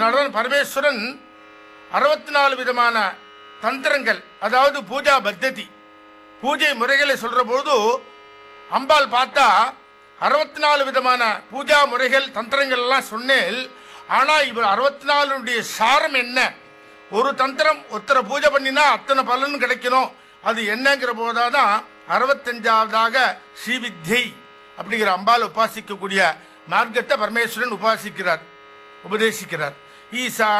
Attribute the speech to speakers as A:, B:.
A: அதனாலதான் பரமேஸ்வரன் அறுபத்தி நாலு விதமான தந்திரங்கள் அதாவது பூஜா பத்ததி பூஜை முறைகளை சொல்ற போது அம்பாள் பார்த்தா அறுபத்தி நாலு விதமான பூஜா முறைகள் தந்திரங்கள் எல்லாம் சொன்னேன் ஆனா இவர் அறுபத்தி நாலுடைய சாரம் என்ன ஒரு தந்திரம் ஒருத்தரை பூஜை பண்ணினா அத்தனை பலன் கிடைக்கணும் அது என்னங்கிற போதாதான் அறுபத்தஞ்சாவதாக ஸ்ரீவித்யை அப்படிங்கிற அம்பாள் உபாசிக்கக்கூடிய மார்க்கத்தை பரமேஸ்வரன் உபாசிக்கிறார் உபதேசிக்கிறார் ஈசா